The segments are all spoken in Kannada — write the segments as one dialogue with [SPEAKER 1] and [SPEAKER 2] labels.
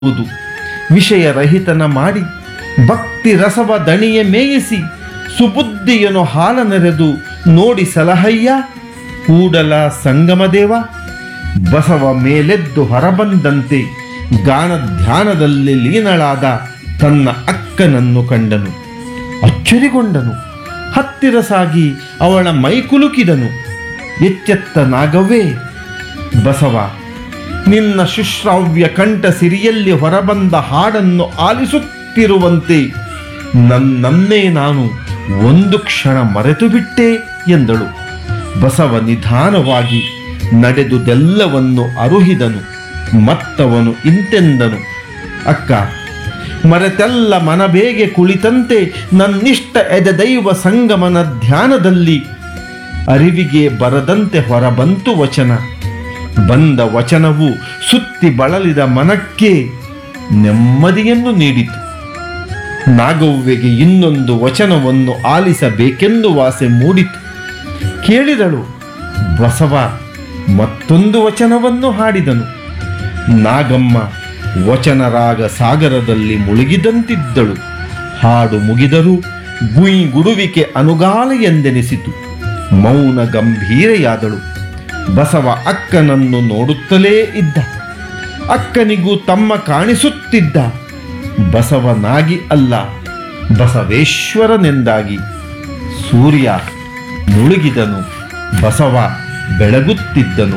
[SPEAKER 1] ಮಾಡುವುದು ವಿಷಯರಹಿತನ ಮಾಡಿ ಭಕ್ತಿ ರಸವ ದಣಿಯ ಮೇಯಿಸಿ ಸುಬುದ್ಧಿಯನು ಹಾಲ ನೆರೆದು ನೋಡಿ ಸಲಹಯ್ಯ ಕೂಡಲ ಸಂಗಮದೇವ ಬಸವ ಮೇಲೆದ್ದು ಹೊರಬಂದಂತೆ ಗಾನ ಧ್ಯಾನದಲ್ಲಿ ಲೀನಳಾದ ತನ್ನ ಅಕ್ಕನನ್ನು ಕಂಡನು ಅಚ್ಚರಿಗೊಂಡನು ಹತ್ತಿರ ಸಾಗಿ ಅವಳ ಮೈಕುಲುಕಿದನು ಎಚ್ಚೆತ್ತ ನಾಗವೇ ಬಸವ ನಿನ್ನ ಶುಶ್ರಾವ್ಯ ಕಂಠ ಸಿರಿಯಲ್ಲಿ ಹೊರಬಂದ ಹಾಡನ್ನು ಆಲಿಸುತ್ತಿರುವಂತೆ ನನ್ನನ್ನೇ ನಾನು ಒಂದು ಕ್ಷಣ ಮರೆತು ಬಿಟ್ಟೆ ಎಂದಳು ಬಸವ ನಿಧಾನವಾಗಿ ನಡೆದುದೆಲ್ಲವನ್ನು ಅರುಹಿದನು ಮತ್ತವನು ಇಂತೆಂದನು ಅಕ್ಕ ಮರೆತೆಲ್ಲ ಮನಬೇಗೆ ಕುಳಿತಂತೆ ನನ್ನಿಷ್ಟ ಎದೆದೈವ ಸಂಗಮನ ಧ್ಯಾನದಲ್ಲಿ ಅರಿವಿಗೆ ಬರದಂತೆ ಹೊರಬಂತು ವಚನ ಬಂದ ವಚನವು ಸುತ್ತಿ ಬಳಲಿದ ಮನಕ್ಕೆ ನೆಮ್ಮದಿಯನ್ನು ನೀಡಿತು ನಾಗವ್ವೆಗೆ ಇನ್ನೊಂದು ವಚನವನ್ನು ಆಲಿಸಬೇಕೆಂದು ವಾಸೆ ಮೂಡಿತು ಕೇಳಿದಳು ಬಸವ ಮತ್ತೊಂದು ವಚನವನ್ನು ಹಾಡಿದನು ನಾಗಮ್ಮ ವಚನರಾಗ ಸಾಗರದಲ್ಲಿ ಮುಳುಗಿದಂತಿದ್ದಳು ಹಾಡು ಮುಗಿದರೂ ಗುಯಿ ಗುಡುವಿಕೆ ಅನುಗಾಲ ಎಂದೆನಿಸಿತು ಮೌನ ಗಂಭೀರೆಯಾದಳು ಬಸವ ಅಕ್ಕನನ್ನು ನೋಡುತ್ತಲೇ ಇದ್ದ ಅಕ್ಕನಿಗೂ ತಮ್ಮ ಕಾಣಿಸುತ್ತಿದ್ದ ಬಸವನಾಗಿ ಅಲ್ಲ ಬಸವೇಶ್ವರನೆಂದಾಗಿ ಸೂರ್ಯ ಮುಳುಗಿದನು ಬಸವ ಬೆಳಗುತ್ತಿದ್ದನು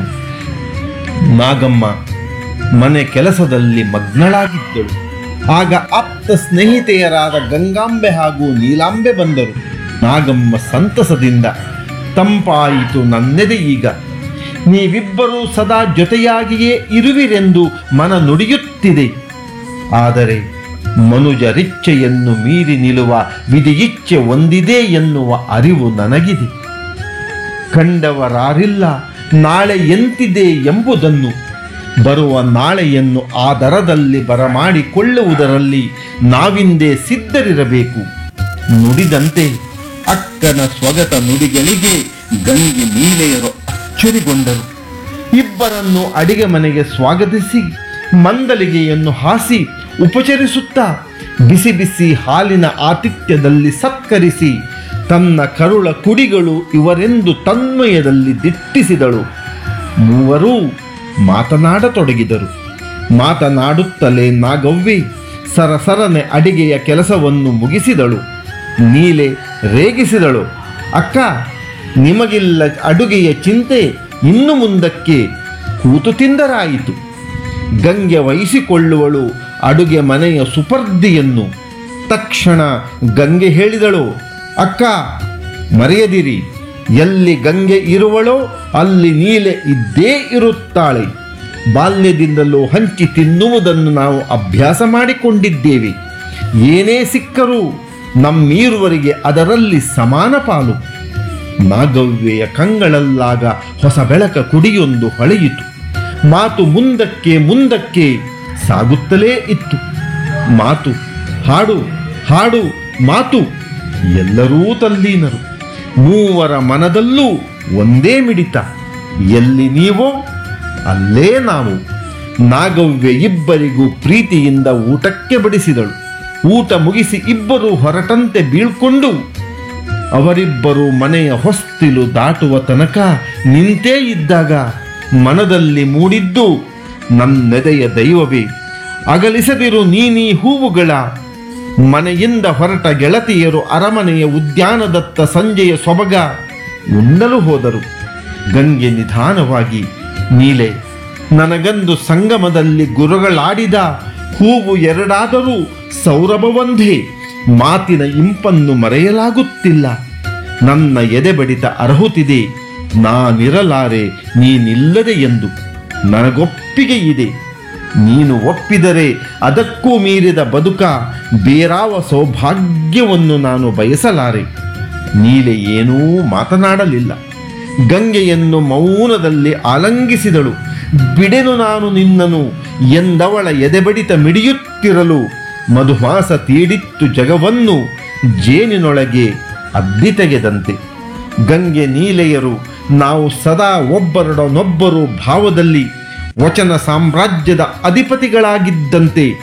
[SPEAKER 1] ನಾಗಮ್ಮ ಮನೆ ಕೆಲಸದಲ್ಲಿ ಮಗ್ನಳಾಗಿದ್ದಳು ಆಗ ಆಪ್ತ ಸ್ನೇಹಿತೆಯರಾದ ಗಂಗಾಂಬೆ ಹಾಗೂ ನೀಲಾಂಬೆ ಬಂದರು ನಾಗಮ್ಮ ಸಂತಸದಿಂದ ತಂಪಾಯಿತು ನನ್ನೆದೆ ಈಗ ನೀವಿಬ್ಬರೂ ಸದಾ ಜೊತೆಯಾಗಿಯೇ ಇರುವಿರೆಂದು ಮನ ನುಡಿಯುತ್ತಿದೆ ಆದರೆ ಮನುಜರಿಚ್ಛೆಯನ್ನು ಮೀರಿ ನಿಲ್ಲುವ ವಿಧಿಯಿಚ್ಛೆ ಒಂದಿದೆ ಎನ್ನುವ ಅರಿವು ನನಗಿದೆ ಕಂಡವರಾರಿಲ್ಲ ನಾಳೆ ಎಂತಿದೆ ಎಂಬುದನ್ನು ಬರುವ ನಾಳೆಯನ್ನು ಆ ದರದಲ್ಲಿ ಬರಮಾಡಿಕೊಳ್ಳುವುದರಲ್ಲಿ ನಾವಿಂದೇ ಸಿದ್ಧರಿರಬೇಕು ನುಡಿದಂತೆ ಅಕ್ಕನ ಸ್ವಗತ ನುಡಿಗಳಿಗೆ ಗಂಗಿ ನೀಲೆಯರು ಅಚ್ಚರಿಗೊಂಡರು ಇಬ್ಬರನ್ನು ಅಡಿಗೆ ಮನೆಗೆ ಸ್ವಾಗತಿಸಿ ಮಂದಲಿಗೆಯನ್ನು ಹಾಸಿ ಉಪಚರಿಸುತ್ತಾ ಬಿಸಿ ಬಿಸಿ ಹಾಲಿನ ಆತಿಥ್ಯದಲ್ಲಿ ಸತ್ಕರಿಸಿ ತನ್ನ ಕರುಳ ಕುಡಿಗಳು ಇವರೆಂದು ತನ್ಮಯದಲ್ಲಿ ದಿಟ್ಟಿಸಿದಳು ಮೂವರೂ ಮಾತನಾಡತೊಡಗಿದರು ಮಾತನಾಡುತ್ತಲೇ ನಾಗವ್ವಿ ಸರಸರನೆ ಅಡಿಗೆಯ ಕೆಲಸವನ್ನು ಮುಗಿಸಿದಳು ನೀಲೆ ರೇಗಿಸಿದಳು ಅಕ್ಕ ನಿಮಗಿಲ್ಲ ಅಡುಗೆಯ ಚಿಂತೆ ಇನ್ನು ಮುಂದಕ್ಕೆ ಕೂತು ತಿಂದರಾಯಿತು ಗಂಗೆ ವಹಿಸಿಕೊಳ್ಳುವಳು ಅಡುಗೆ ಮನೆಯ ಸುಪರ್ದಿಯನ್ನು ತಕ್ಷಣ ಗಂಗೆ ಹೇಳಿದಳು ಅಕ್ಕ ಮರೆಯದಿರಿ ಎಲ್ಲಿ ಗಂಗೆ ಇರುವಳೋ ಅಲ್ಲಿ ನೀಲೆ ಇದ್ದೇ ಇರುತ್ತಾಳೆ ಬಾಲ್ಯದಿಂದಲೂ ಹಂಚಿ ತಿನ್ನುವುದನ್ನು ನಾವು ಅಭ್ಯಾಸ ಮಾಡಿಕೊಂಡಿದ್ದೇವೆ ಏನೇ ಸಿಕ್ಕರೂ ನಮ್ಮೀರುವರಿಗೆ ಅದರಲ್ಲಿ ಸಮಾನ ಪಾಲು ನಾಗವ್ಯೆಯ ಕಂಗಳಲ್ಲಾಗ ಹೊಸ ಬೆಳಕ ಕುಡಿಯೊಂದು ಹೊಳೆಯಿತು ಮಾತು ಮುಂದಕ್ಕೆ ಮುಂದಕ್ಕೆ ಸಾಗುತ್ತಲೇ ಇತ್ತು ಮಾತು ಹಾಡು ಹಾಡು ಮಾತು ಎಲ್ಲರೂ ತಲ್ಲೀನರು ಮೂವರ ಮನದಲ್ಲೂ ಒಂದೇ ಮಿಡಿತ ಎಲ್ಲಿ ನೀವೋ ಅಲ್ಲೇ ನಾವು ನಾಗವ್ಯ ಇಬ್ಬರಿಗೂ ಪ್ರೀತಿಯಿಂದ ಊಟಕ್ಕೆ ಬಡಿಸಿದಳು ಊಟ ಮುಗಿಸಿ ಇಬ್ಬರು ಹೊರಟಂತೆ ಬೀಳ್ಕೊಂಡು ಅವರಿಬ್ಬರು ಮನೆಯ ಹೊಸ್ತಿಲು ದಾಟುವ ತನಕ ನಿಂತೇ ಇದ್ದಾಗ ಮನದಲ್ಲಿ ಮೂಡಿದ್ದು ನನ್ನೆದೆಯ ದೈವವೇ ಅಗಲಿಸದಿರು ನೀನೀ ಹೂವುಗಳ ಮನೆಯಿಂದ ಹೊರಟ ಗೆಳತಿಯರು ಅರಮನೆಯ ಉದ್ಯಾನದತ್ತ ಸಂಜೆಯ ಸೊಬಗ ಉಣ್ಣಲು ಹೋದರು ಗಂಗೆ ನಿಧಾನವಾಗಿ ನೀಲೆ ನನಗಂದು ಸಂಗಮದಲ್ಲಿ ಗುರುಗಳಾಡಿದ ಹೂವು ಎರಡಾದರೂ ಸೌರಭವೊಂದೇ ಮಾತಿನ ಇಂಪನ್ನು ಮರೆಯಲಾಗುತ್ತಿಲ್ಲ ನನ್ನ ಎದೆ ಬಡಿತ ಅರ್ಹುತಿದೆ ನಾನಿರಲಾರೆ ನೀನಿಲ್ಲದೆ ಎಂದು ನನಗೊಪ್ಪಿಗೆ ಇದೆ ನೀನು ಒಪ್ಪಿದರೆ ಅದಕ್ಕೂ ಮೀರಿದ ಬದುಕ ಬೇರಾವ ಸೌಭಾಗ್ಯವನ್ನು ನಾನು ಬಯಸಲಾರೆ ನೀಲೆ ಏನೂ ಮಾತನಾಡಲಿಲ್ಲ ಗಂಗೆಯನ್ನು ಮೌನದಲ್ಲಿ ಆಲಂಗಿಸಿದಳು ಬಿಡೆನು ನಾನು ನಿನ್ನನು ಎಂದವಳ ಎದೆಬಡಿತ ಮಿಡಿಯುತ್ತಿರಲು ಮಧುಮಾಸ ತೀಡಿತ್ತು ಜಗವನ್ನು ಜೇನಿನೊಳಗೆ ಅದ್ದಿ ತೆಗೆದಂತೆ ಗಂಗೆ ನೀಲೆಯರು ನಾವು ಸದಾ ಒಬ್ಬರೊಡನೊಬ್ಬರು ಭಾವದಲ್ಲಿ ವಚನ ಸಾಮ್ರಾಜ್ಯದ ಅಧಿಪತಿಗಳಾಗಿದ್ದಂತೆ